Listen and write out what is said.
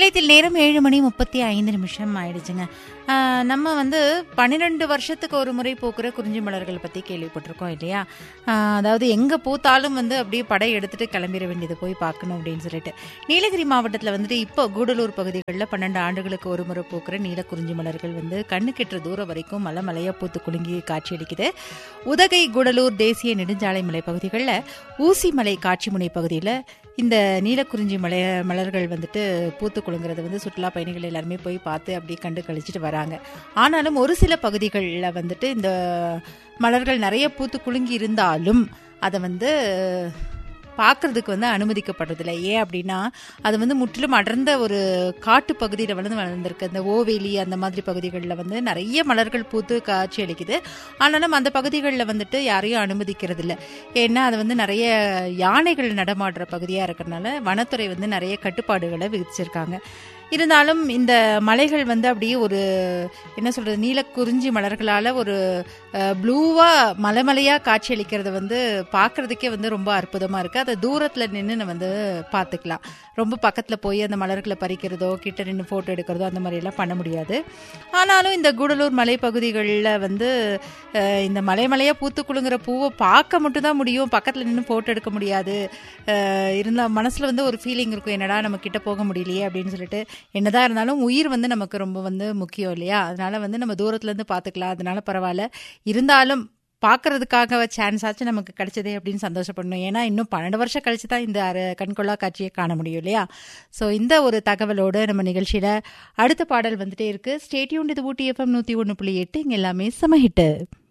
நிலையத்தில் நேரம் ஏழு மணி முப்பத்தி ஐந்து நிமிஷம் ஆயிடுச்சுங்க ஆஹ் நம்ம வந்து பன்னிரெண்டு வருஷத்துக்கு ஒரு முறை பூக்கிற குறிஞ்சி மலர்கள் பற்றி கேள்விப்பட்டிருக்கோம் இல்லையா ஆஹ் அதாவது எங்கே பூத்தாலும் வந்து அப்படியே படை எடுத்துட்டு கிளம்பிட வேண்டியது போய் பார்க்கணும் அப்படின்னு சொல்லிட்டு நீலகிரி மாவட்டத்தில் வந்துட்டு இப்போ கூடலூர் பகுதிகளில் பன்னெண்டு ஆண்டுகளுக்கு ஒரு முறை பூக்கிற நீல குறிஞ்சி மலர்கள் வந்து கண்ணு கெட்டுற தூரம் வரைக்கும் மலை மலையாக பூத்து குலுங்கி காட்சியளிக்குது உதகை கூடலூர் தேசிய நெடுஞ்சாலை மலை பகுதிகளில் ஊசிமலை காட்சிமுனை பகுதியில் இந்த நீலக்குறிஞ்சி மலை மலர்கள் வந்துட்டு பூத்து குலுங்குறது வந்து சுற்றுலா பயணிகள் எல்லாருமே போய் பார்த்து அப்படியே கண்டு கழிச்சிட்டு வராங்க ஆனாலும் ஒரு சில பகுதிகளில் வந்துட்டு இந்த மலர்கள் நிறைய பூத்து குலுங்கி இருந்தாலும் அதை வந்து பார்க்கறதுக்கு வந்து அனுமதிக்கப்படுறதில்ல ஏன் அப்படின்னா அது வந்து முற்றிலும் அடர்ந்த ஒரு காட்டு பகுதியில் வந்து வளர்ந்துருக்கு இந்த ஓவேலி அந்த மாதிரி பகுதிகளில் வந்து நிறைய மலர்கள் பூத்து காட்சி அளிக்குது ஆனாலும் அந்த பகுதிகளில் வந்துட்டு யாரையும் அனுமதிக்கிறது இல்லை ஏன்னா அது வந்து நிறைய யானைகள் நடமாடுற பகுதியாக இருக்கிறனால வனத்துறை வந்து நிறைய கட்டுப்பாடுகளை விதிச்சிருக்காங்க இருந்தாலும் இந்த மலைகள் வந்து அப்படியே ஒரு என்ன சொல்றது நீலக்குறிஞ்சி மலர்களால் ஒரு ப்ளூவா மலைமலையாக காட்சியளிக்கிறது வந்து பார்க்கறதுக்கே வந்து ரொம்ப அற்புதமாக இருக்குது அதை தூரத்தில் நின்று வந்து பார்த்துக்கலாம் ரொம்ப பக்கத்தில் போய் அந்த மலர்களை பறிக்கிறதோ கிட்ட நின்று ஃபோட்டோ எடுக்கிறதோ அந்த மாதிரியெல்லாம் பண்ண முடியாது ஆனாலும் இந்த கூடலூர் மலைப்பகுதிகளில் வந்து அஹ், இந்த மலை மலையாக பூத்து குலுங்குற பூவை பார்க்க மட்டும் தான் முடியும் பக்கத்தில் நின்று ஃபோட்டோ எடுக்க முடியாது அஹ், இருந்தா மனசில் வந்து ஒரு ஃபீலிங் இருக்கும் என்னடா நம்ம கிட்ட போக முடியலையே அப்படின்னு சொல்லிட்டு என்னதான் இருந்தாலும் உயிர் வந்து நமக்கு ரொம்ப வந்து முக்கியம் இல்லையா அதனால வந்து நம்ம தூரத்துல இருந்து பார்த்துக்கலாம் அதனால பரவாயில்ல இருந்தாலும் பார்க்கறதுக்காக சான்ஸ் ஆச்சு நமக்கு கிடைச்சதே அப்படின்னு சந்தோஷப்படணும் ஏன்னா இன்னும் பன்னெண்டு வருஷம் கழிச்சு தான் இந்த அர கண்கொள்ளா காட்சியை காண முடியும் இல்லையா ஸோ இந்த ஒரு தகவலோடு நம்ம நிகழ்ச்சியில அடுத்த பாடல் வந்துட்டே இருக்கு ஸ்டேட்யூன் இது ஊட்டி எஃப்எம் நூற்றி ஒன்று புள்ளி எட்டு இங்கே எல்லாமே சம ஹிட்டு